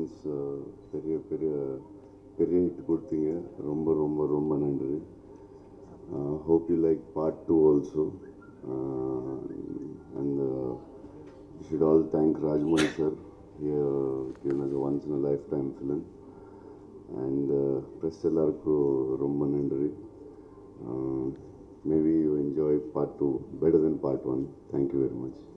audience பெரிய பெரிய பெரிய ஹிட் கொடுத்தீங்க ரொம்ப ரொம்ப ரொம்ப நன்றி hope you like part two also and you should all thank Rajamouli sir எனக்கு once in life time film and press எல்லாருக்கும் ரொம்ப நன்றி maybe you enjoy part two better then part one thank you very much